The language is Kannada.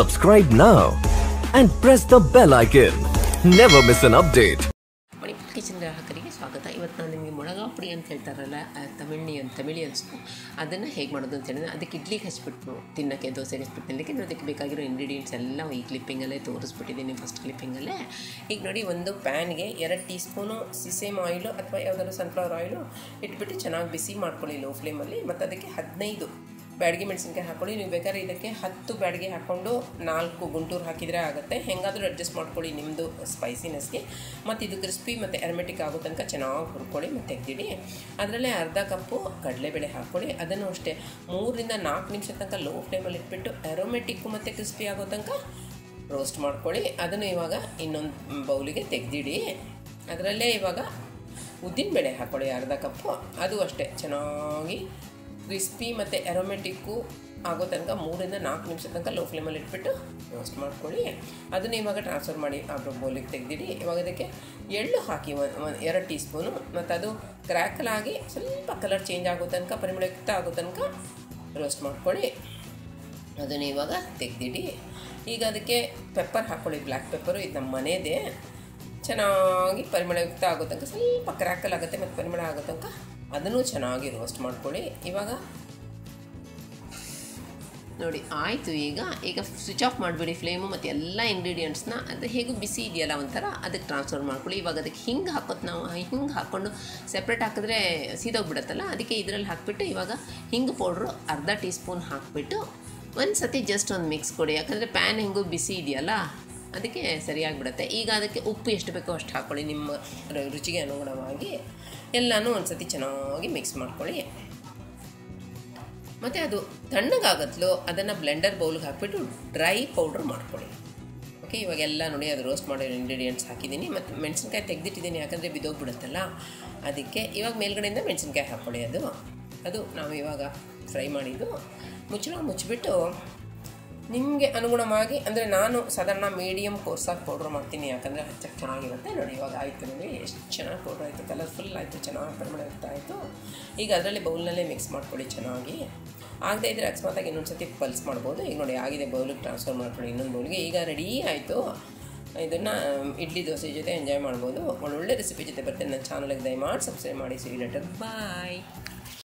Subscribe now and press the bell icon. Never miss an update. Manipur Kitchen ಗ್ರಾಹಕರಿಗೆ ಸ್ವಾಗತ ಇವತ್ತು ನಾನು ನಿಮಗೆ ಮೊಳಗಾ ಪುಡಿ ಅಂತ ಹೇಳ್ತಾರಲ್ಲ ಆ ತಮಿಳ್ನಿ ಅಂತ ತಮಿಳಿಯನ್ಸ್ಕು ಅದನ್ನು ಹೇಗೆ ಮಾಡೋದು ಅಂತ ಹೇಳಿದ್ರೆ ಅದಕ್ಕೆ ಇಡ್ಲಿಗೆ ಹಚ್ಬಿಟ್ಟು ತಿನ್ನೋಕ್ಕೆ ದೋಸೆಗೆ ಹಚ್ಬಿಟ್ಟು ತಿನ್ನಲಿಕ್ಕೆ ನೀವು ಅದಕ್ಕೆ ಬೇಕಾಗಿರೋ ಇಂಗ್ರೀಡಿಯೆಂಟ್ಸ್ ಎಲ್ಲ ಈ ಕ್ಲಿಪ್ಪಿಂಗಲ್ಲೇ ತೋರಿಸ್ಬಿಟ್ಟಿದ್ದೀನಿ ಫಸ್ಟ್ ಕ್ಲಿಪ್ಪಿಂಗಲ್ಲೇ ಈಗ ನೋಡಿ ಒಂದು ಪ್ಯಾನ್ಗೆ ಎರಡು ಟೀ ಸ್ಪೂನು ಸಿಸೇಮ್ ಆಯಿಲು ಅಥವಾ ಯಾವುದಾದ್ರು ಸನ್ಫ್ಲವರ್ ಆಯಿಲು ಇಟ್ಬಿಟ್ಟು ಚೆನ್ನಾಗಿ ಬಿಸಿ ಮಾಡ್ಕೊಳ್ಳಿ ಲೋ ಫ್ಲೇಮಲ್ಲಿ ಮತ್ತು ಅದಕ್ಕೆ ಹದಿನೈದು ಬ್ಯಾಡಗಿ ಮೆಣಸಿನ್ಕಾಯಿ ಹಾಕ್ಕೊಳ್ಳಿ ನೀವು ಬೇಕಾದ್ರೆ ಇದಕ್ಕೆ ಹತ್ತು ಬ್ಯಾಡಗಿ ಹಾಕ್ಕೊಂಡು ನಾಲ್ಕು ಗುಂಟೂರು ಹಾಕಿದರೆ ಆಗುತ್ತೆ ಹೆಂಗಾದರೂ ಅಡ್ಜಸ್ಟ್ ಮಾಡ್ಕೊಳ್ಳಿ ನಿಮ್ಮದು ಸ್ಪೈಸಿನೆಸ್ಗೆ ಮತ್ತು ಇದು ಕ್ರಿಸ್ಪಿ ಮತ್ತು ಎರ್ಮೆಟಿಕ್ ಆಗೋ ತನಕ ಚೆನ್ನಾಗಿ ಹುರ್ಕೊಳ್ಳಿ ಮತ್ತು ತೆಗ್ದಿಡಿ ಅದರಲ್ಲೇ ಅರ್ಧ ಕಪ್ಪು ಕಡಲೆಬೇಳೆ ಹಾಕ್ಕೊಳ್ಳಿ ಅದನ್ನು ಅಷ್ಟೇ ಮೂರರಿಂದ ನಾಲ್ಕು ನಿಮಿಷ ತನಕ ಲೋ ಫ್ಲೇಮಲ್ಲಿ ಇಟ್ಬಿಟ್ಟು ಎರೋಮೆಟಿಕ್ಕು ಮತ್ತು ಕ್ರಿಸ್ಪಿ ಆಗೋ ತನಕ ರೋಸ್ಟ್ ಮಾಡ್ಕೊಳ್ಳಿ ಅದನ್ನು ಇವಾಗ ಇನ್ನೊಂದು ಬೌಲಿಗೆ ತೆಗೆದಿಡಿ ಅದರಲ್ಲೇ ಇವಾಗ ಉದ್ದಿನಬೇಳೆ ಹಾಕ್ಕೊಳ್ಳಿ ಅರ್ಧ ಕಪ್ಪು ಅದು ಅಷ್ಟೇ ಚೆನ್ನಾಗಿ ಕ್ರಿಸ್ಪಿ ಮತ್ತು ಎರೋಮೆಟಿಕ್ಕು ಆಗೋ ತನಕ ಮೂರಿಂದ ನಾಲ್ಕು ನಿಮಿಷ ತನಕ ಲೋ ಫ್ಲೇಮಲ್ಲಿ ಇಟ್ಬಿಟ್ಟು ರೋಸ್ಟ್ ಮಾಡ್ಕೊಳ್ಳಿ ಅದನ್ನು ಇವಾಗ ಟ್ರಾನ್ಸ್ಫರ್ ಮಾಡಿ ಆ ಬೌಲಿಗೆ ತೆಗೆದಿಡಿ ಇವಾಗ ಅದಕ್ಕೆ ಎಳ್ಳು ಹಾಕಿ ಒಂದು ಎರಡು ಟೀ ಸ್ಪೂನು ಮತ್ತು ಅದು ಕ್ರ್ಯಾಕಲಾಗಿ ಸ್ವಲ್ಪ ಕಲರ್ ಚೇಂಜ್ ಆಗೋ ತನಕ ಪರಿಮಳಯುಕ್ತ ಆಗೋ ತನಕ ರೋಸ್ಟ್ ಮಾಡ್ಕೊಳ್ಳಿ ಅದನ್ನು ಇವಾಗ ತೆಗೆದಿಡಿ ಈಗ ಅದಕ್ಕೆ ಪೆಪ್ಪರ್ ಹಾಕ್ಕೊಳ್ಳಿ ಬ್ಲ್ಯಾಕ್ ಪೆಪ್ಪರು ಇದು ನಮ್ಮ ಮನೆಯದೇ ಚೆನ್ನಾಗಿ ಪರಿಮಳಯುಕ್ತ ಆಗೋ ತನಕ ಸ್ವಲ್ಪ ಕ್ರ್ಯಾಕಲ್ ಆಗುತ್ತೆ ಮತ್ತು ಪರಿಮಳ ಆಗೋ ತನಕ ಅದನ್ನು ಚೆನ್ನಾಗಿ ರೋಸ್ಟ್ ಮಾಡ್ಕೊಳ್ಳಿ ಇವಾಗ ನೋಡಿ ಆಯಿತು ಈಗ ಈಗ ಸ್ವಿಚ್ ಆಫ್ ಮಾಡಿಬಿಡಿ ಫ್ಲೇಮು ಮತ್ತು ಎಲ್ಲ ಇಂಗ್ರೀಡಿಯೆಂಟ್ಸ್ನ ಅದು ಹೇಗೂ ಬಿಸಿ ಇದೆಯಲ್ಲ ಒಂಥರ ಅದಕ್ಕೆ ಟ್ರಾನ್ಸ್ಫರ್ ಮಾಡ್ಕೊಳ್ಳಿ ಇವಾಗ ಅದಕ್ಕೆ ಹಿಂಗೆ ಹಾಕೋದು ನಾವು ಹಿಂಗೆ ಹಾಕ್ಕೊಂಡು ಸೆಪ್ರೇಟ್ ಹಾಕಿದ್ರೆ ಸೀದೋಗ್ಬಿಡುತ್ತಲ್ಲ ಅದಕ್ಕೆ ಇದರಲ್ಲಿ ಹಾಕ್ಬಿಟ್ಟು ಇವಾಗ ಹಿಂಗೆ ಪೌಡ್ರು ಅರ್ಧ ಟೀ ಸ್ಪೂನ್ ಹಾಕಿಬಿಟ್ಟು ಒಂದು ಸತಿ ಜಸ್ಟ್ ಒಂದು ಮಿಕ್ಸ್ ಕೊಡಿ ಯಾಕಂದರೆ ಪ್ಯಾನ್ ಹೆಂಗೂ ಬಿಸಿ ಇದೆಯಲ್ಲ ಅದಕ್ಕೆ ಸರಿಯಾಗಿಬಿಡುತ್ತೆ ಈಗ ಅದಕ್ಕೆ ಉಪ್ಪು ಎಷ್ಟು ಬೇಕೋ ಅಷ್ಟು ಹಾಕ್ಕೊಳ್ಳಿ ನಿಮ್ಮ ರು- ರುಚಿಗೆ ಅನುಗುಣವಾಗಿ ಎಲ್ಲನೂ ಒಂದು ಸತಿ ಚೆನ್ನಾಗಿ ಮಿಕ್ಸ್ ಮಾಡ್ಕೊಳ್ಳಿ ಮತ್ತು ಅದು ತಣ್ಣಗಾಗತ್ಲು ಅದನ್ನು ಬ್ಲೆಂಡರ್ ಬೌಲ್ಗೆ ಹಾಕ್ಬಿಟ್ಟು ಡ್ರೈ ಪೌಡ್ರ್ ಮಾಡ್ಕೊಳ್ಳಿ ಓಕೆ ಇವಾಗ ಎಲ್ಲ ನೋಡಿ ಅದು ರೋಸ್ಟ್ ಮಾಡಿರೋ ಇಂಗ್ರೀಡಿಯೆಂಟ್ಸ್ ಹಾಕಿದ್ದೀನಿ ಮತ್ತು ಮೆಣಸಿನ್ಕಾಯಿ ತೆಗೆದಿಟ್ಟಿದ್ದೀನಿ ಯಾಕಂದರೆ ಬಿದೋಗ್ಬಿಡುತ್ತಲ್ಲ ಅದಕ್ಕೆ ಇವಾಗ ಮೇಲ್ಗಡೆಯಿಂದ ಮೆಣಸಿನ್ಕಾಯಿ ಹಾಕ್ಕೊಳ್ಳಿ ಅದು ಅದು ನಾವು ಇವಾಗ ಫ್ರೈ ಮಾಡಿದ್ದು ಮುಚ್ಚಳ ಮುಚ್ಚಿಬಿಟ್ಟು ನಿಮಗೆ ಅನುಗುಣವಾಗಿ ಅಂದರೆ ನಾನು ಸಾಧಾರಣ ಮೀಡಿಯಮ್ ಕೋರ್ಸಾಗಿ ಪೌಡ್ರ್ ಮಾಡ್ತೀನಿ ಯಾಕಂದರೆ ಹಚ್ಚಕ್ಕೆ ಚೆನ್ನಾಗಿರುತ್ತೆ ನೋಡಿ ಇವಾಗ ಆಯಿತು ನೋಡಿ ಎಷ್ಟು ಚೆನ್ನಾಗಿ ಪೌಡ್ರ್ ಆಯಿತು ಕಲರ್ಫುಲ್ ಆಯಿತು ಚೆನ್ನಾಗಿ ಪರಿಮಳ ಇರ್ತಾ ಆಯಿತು ಈಗ ಅದರಲ್ಲಿ ಬೌಲ್ನಲ್ಲೇ ಮಿಕ್ಸ್ ಮಾಡ್ಕೊಳ್ಳಿ ಚೆನ್ನಾಗಿ ಆಗದೇ ಇದ್ದರೆ ಅಕಸ್ಮಾತಾಗಿ ಇನ್ನೊಂದು ಸತಿ ಪಲ್ಸ್ ಮಾಡ್ಬೋದು ಈಗ ನೋಡಿ ಆಗಿದೆ ಬೌಲಿಗೆ ಟ್ರಾನ್ಸ್ಫರ್ ಮಾಡ್ಕೊಳ್ಳಿ ಇನ್ನೊಂದು ಬೌಲ್ಗೆ ಈಗ ರೆಡಿ ಆಯಿತು ಇದನ್ನು ಇಡ್ಲಿ ದೋಸೆ ಜೊತೆ ಎಂಜಾಯ್ ಮಾಡ್ಬೋದು ಒಳ್ಳೊಳ್ಳೆ ರೆಸಿಪಿ ಜೊತೆ ಬರ್ತೇನೆ ನನ್ನ ಚಾನಲ್ಗೆ ದಯಮಾಡಿ ಸಬ್ಸ್ಕ್ರೈಬ್ ಮಾಡಿ ಸಿ ಲೆಟರ್ ಬಾಯ್